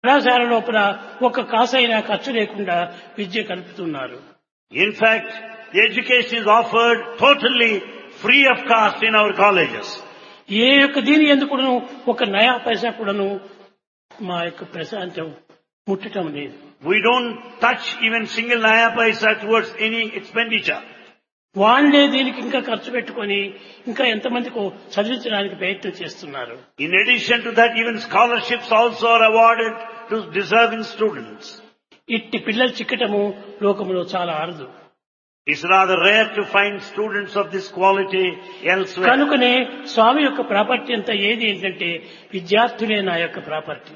కళాశాల లోపల ఒక్క కాసైనా ఖర్చు లేకుండా విద్య కలుపుతున్నారు In fact, the education is offered totally free of cost in our colleges. ఏ యొక్క దీని ఎందుకు కూడాను ఒక నయా పైసా కూడాను మా యొక్క ప్రశాంతం ముట్టడం లేదు We don't touch even single naya paisa towards any expenditure. వాళ్ళే దీనికి ఇంకా ఖర్చు పెట్టుకొని ఇంకా ఎంతమందికో చదివించడానికి ప్రయత్నం చేస్తున్నారు In addition to that, even scholarships also are awarded to deserving students. ఇట్టి పిల్లలు చిక్కటము లోకంలో చాలా అరుదు It's rather rare to find students of this quality elsewhere. కనుకనే స్వామి యొక్క ప్రాపర్టీ అంతా ఏది ఏంటంటే విద్యార్థులే నా యొక్క property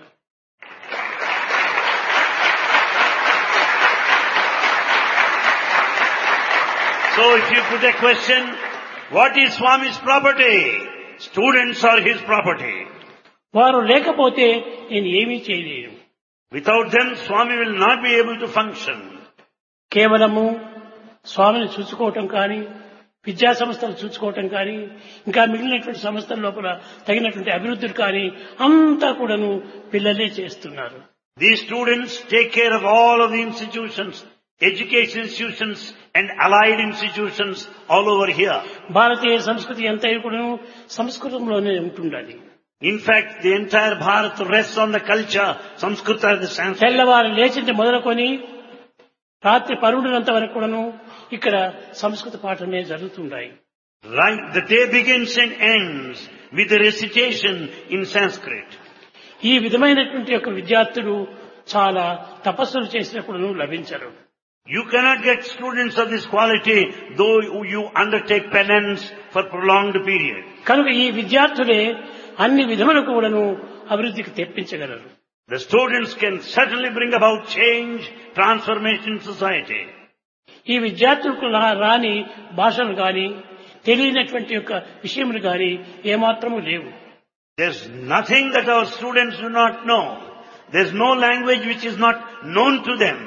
So if you put a question, what is Swami's property? Students are his property. వారు లేకపోతే నేను ఏమీ చేయలేను Without them, Swami will not be able to function. కేవలము స్వామిని చూసుకోవటం కానీ విద్యా సంస్థలు చూసుకోవటం కానీ ఇంకా మిగిలినటువంటి సంస్థల లోపల తగినటువంటి అభివృద్ధులు కానీ అంతా కూడాను పిల్లలే చేస్తున్నారు These students take care of all of the institutions, education institutions and allied institutions all over here. భారతీయ సంస్కృతి ఎంత కూడాను సంస్కృతంలోనే ఉంటుండాలి In fact, the entire Bharat rests on the culture, Samskrita is the Sanskrit. తెల్లవారు లేచింది మొదలుకొని రాత్రి పరుడునంత వరకు కూడాను ఇక్కడ సంస్కృత పాఠమే జరుగుతుంటాయి Right, the day begins and ends with the recitation in Sanskrit. ఈ విధమైనటువంటి యొక్క విద్యార్థులు చాలా తపస్సులు చేసినప్పుడు లభించరు You cannot get students of this quality though you undertake penance for prolonged period. కనుక ఈ విద్యార్థులే అన్ని విధములకు కూడాను అభివృద్ధికి తెప్పించగలరు The students can certainly bring about change, transformation in society. ఈ విద్యార్థులకు రా- రాని భాషలు గాని తెలియనటువంటి యొక్క విషయములు గాని ఏమాత్రము లేవు There's nothing that our students do not know. There's no language which is not known to them.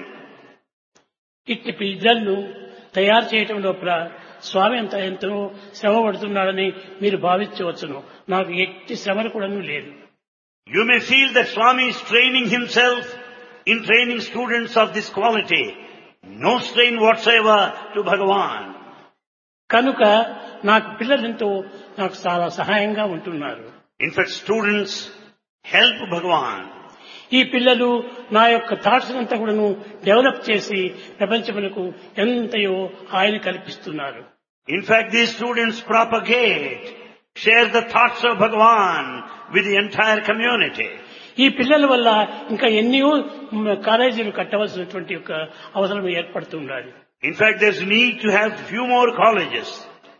ఇట్టి పిల్లలను తయారు చేయటం లోపల స్వామి అంత ఎంతో శ్రమ పడుతున్నాడని మీరు భావించవచ్చును నాకు ఎట్టి శ్రమలు కూడాను లేదు You may feel that Swami is training himself in training students of this quality. No strain whatsoever to Bhagavan. కనుక నాకు పిల్లలెంతో నాకు చాలా సహాయంగా ఉంటున్నారు In fact, students help Bhagavan. ఈ పిల్లలు నా యొక్క థాట్స్ అంతా కూడాను డెవలప్ చేసి ప్రపంచములకు ఎంతయో ఆయన కల్పిస్తున్నారు In fact, these students propagate, share the thoughts of Bhagavan with the entire community. ఈ పిల్లల వల్ల ఇంకా ఎన్నో మ్, కాలేజీలు కట్టవలసినటువంటి యొక్క అవసరం ఏర్పడుతుండాలి In fact, there's need to have few more colleges.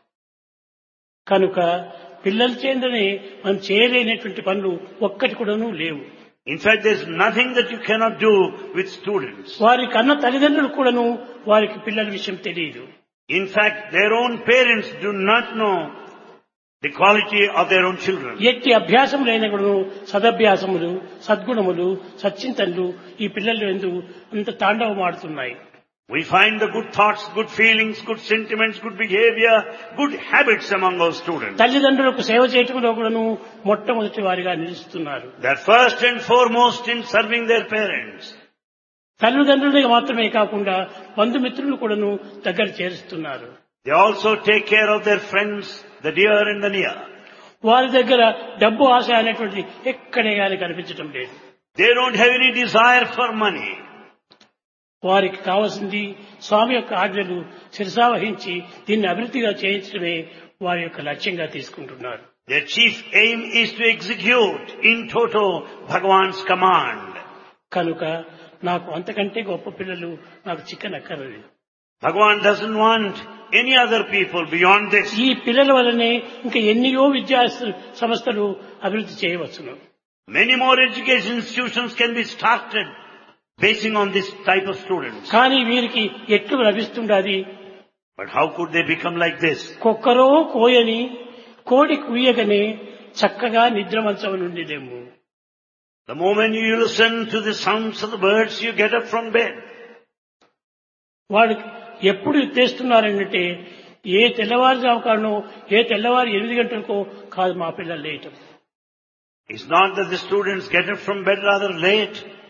కనుక పిల్లల చేతనే మనం చేయలేనటువంటి పనులు ఒక్కటి కూడాను లేవు In fact, there's nothing that you cannot do with students. వారి కన్న తల్లిదండ్రులు కూడాను వారికి పిల్లల విషయం తెలియదు In fact, their own parents do not know the quality of their own children. ఎట్టి అభ్యాసం లేనప్పుడు సదభ్యాసములు సద్గుణములు సచ్చింతనలు ఈ పిల్లలు ఎందు అంత తాండవమాడుతున్నాయి We find the good thoughts, good feelings, good sentiments, good behavior, good habits among our students. తల్లిదండ్రులకు సేవ చేయటంలో కూడాను మొట్టమొదటి వారిగా నిలుస్తున్నారు They're first and foremost in serving their parents. తల్లిదండ్రులకి మాత్రమే కాకుండా బంధుమిత్రులు కూడాను దగ్గర చేరుస్తున్నారు They also take care of their friends, the dear and the near. వారి దగ్గర డబ్బు ఆశ అనేటువంటిది ఎక్కడే గాని కనిపించటం లేదు They don't have any desire for money. వారికి కావాల్సింది స్వామి యొక్క ఆజ్ఞలు శిరసావహించి దీన్ని అభివృద్ధిగా చేయించడమే వారి యొక్క లక్ష్యంగా తీసుకుంటున్నారు Their chief aim is to execute in toto Bhagavan's command. కనుక నాకు అంతకంటే గొప్ప పిల్లలు నాకు చిక్కనక్కర్లేదు Bhagavan doesn't want any other people beyond this. ఈ పిల్లల వల్లనే ఇంకా ఎన్నో విద్యా సంస్థలు అభివృద్ధి చేయవచ్చును Many more education institutions can be started basing on this type of students. కానీ వీరికి ఎట్లు లభిస్తుండాలి But how could they become like this? కుక్కరో కోయని కోడి కుయ్యగనే చక్కగా నిద్రమంచం నుండిలేము The moment you listen to the sounds of the birds, you get up from bed. వాడు ఎప్పుడు తెస్తున్నారంటే ఏ తెల్లవారుజాము కారణం ఏ తెల్లవారు ఎనిమిది గంటలకో కాదు మా పిల్లలు లేయటం It's not that the students get up from bed rather late.